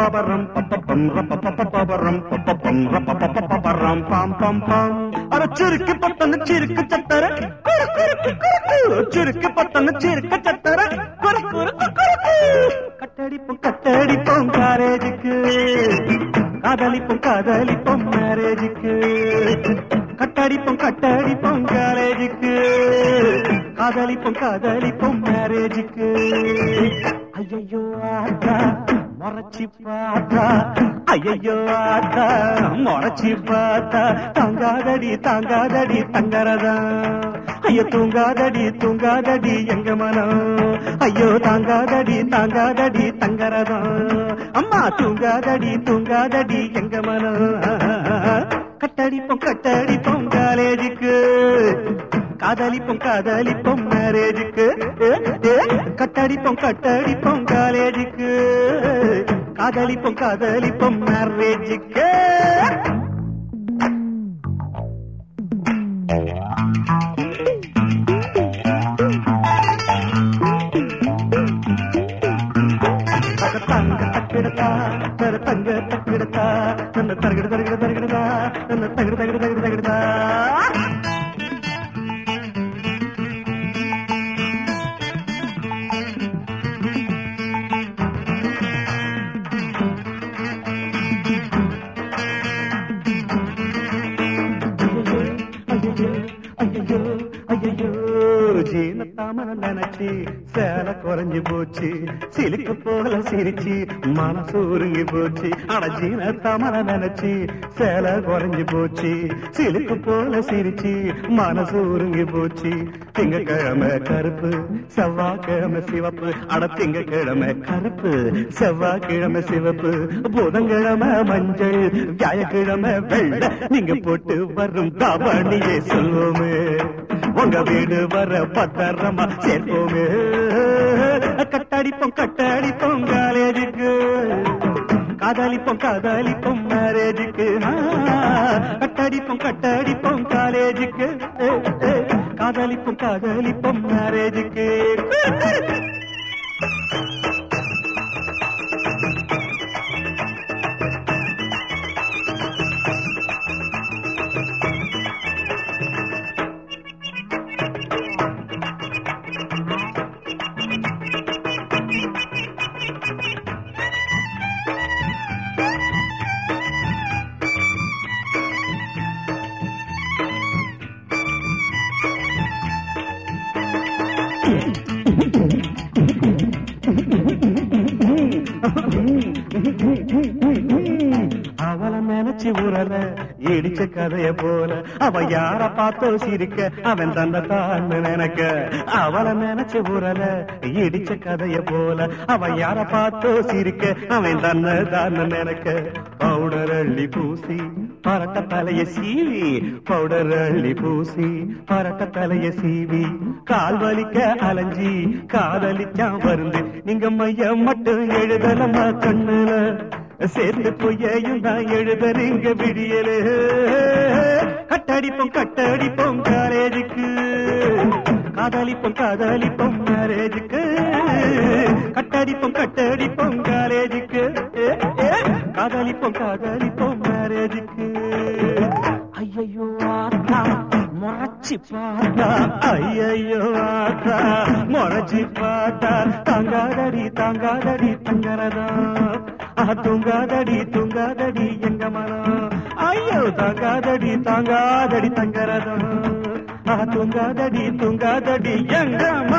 பபரம் பப்பம் பபரம் பப்பம் பபரம் பாம் பாம் பாம் அட சிறுக்கு பத்தன சிறுக்கு சத்தர குறு குறுக்கு குறுக்கு சிறுக்கு பத்தன சிறுக்கு சத்தர குறு குறுக்கு குறுக்கு கட்டடிப்போம் கட்டடிப்போம் காரேஜுக்கு காதலிப்போம் காதலிப்போம் மேரேஜுக்கு கட்டடிப்போம் கட்டடிப்போம் காலேஜுக்கு காதலிப்போம் காதலிப்போம் மேரேஜுக்கு ஐயோ ஆத்தா முறைச்சி பார்த்தா ஐயோ ஆத்தா முறைச்சி பார்த்தா தாங்காதடி தாங்காதடி தங்கரதா ஐயோ தூங்காதடி தூங்காதடி எங்க மனம் ஐயோ தாங்காதடி தாங்காதடி தங்கரதா அம்மா தூங்காதடி தூங்காதடி எங்க மனம் கட்டடிப்போம் கட்டடிப்போம் காலேஜுக்கு காதலிப்போம் காதலிப்போம் மேரேஜுக்கு கட்டடிப்போம் கட்டடிப்போம் காலேஜுக்கு காதலிப்போம் காதலிப்போம் மேரேஜுக்கு தங்க தக்கிடத்தா தர தங்க தக்கிடத்தா தன்ன தரகிட தரகிட தரகிடதா தன்ன தகிட தகிட தகிட தகிடதா ஜீனத்தாமன நினைச்சு சேல குறைஞ்சு போச்சு சிலுக்கு போல சிரிச்சு மனசு உருங்கி போச்சு ஆனா ஜீனத்தாமன நினைச்சு சேல குறைஞ்சு போச்சு சிலுக்கு போல சிரிச்சு மனசு உருங்கி போச்சு திங்கக்கிழமை கருப்பு செவ்வாய்க்கிழமை சிவப்பு அட திங்கக்கிழமை கருப்பு செவ்வாய்க்கிழமை சிவப்பு புதன்கிழமை மஞ்சள் வியாழக்கிழமை வெள்ளை நீங்க போட்டு வரும் தவணியே சொல்லுவோமே உங்க வீடு வர பத்திரமா சேர்ப்போமே கட்டடிப்போம் கட்டடிப்போம் காலேஜுக்கு காதலிப்போம் காதலிப்போம் மேரேஜுக்கு கட்டடிப்போம் கட்டடிப்போம் காலேஜுக்கு காதலிப்போம் காதலிப்போம் மேரேஜுக்கு அவளை நினைச்சு உரல இடிச்ச கதைய போல அவ யார பார்த்தோ சிரிக்க அவன் தந்த தான் நினைக்க அவளை நினைச்சு உரல இடிச்ச கதைய போல அவ யார பார்த்தோ சிரிக்க அவன் தன்ன தான் நினைக்க பவுடர் அள்ளி பூசி பரட்ட தலைய சீவி பவுடர் அள்ளி பூசி பரட்ட தலைய சீவி கால் வலிக்க அலைஞ்சி காதலிச்சான் வருந்து நீங்க மையம் மட்டும் எழுதலமா கண்ணுல சேர்ந்து பொய்யையும் நான் எழுதறீங்க விடியலே கட்டடிப்போம் கட்டடிப்போம் காலேஜுக்கு காதலிப்போம் காதலிப்போம் மேரேஜுக்கு கட்டடிப்போம் கட்டடிப்போம் காலேஜுக்கு காதலிப்போம் காதலிப்போம் மேரேஜுக்கு ஐயோ ஆத்தா முறைச்சி பார்த்தா ஐயோ ஆத்தா முறைச்சி பார்த்தா தாங்காதடி தாங்காதடி தங்கரதா ஆ, தூங்காதடி தூங்காதடி எங்க மனம் ஐயோ தாங்காதடி தாங்காதடி தங்கரதா ஆ, தூங்காதடி தூங்காதடி எங்க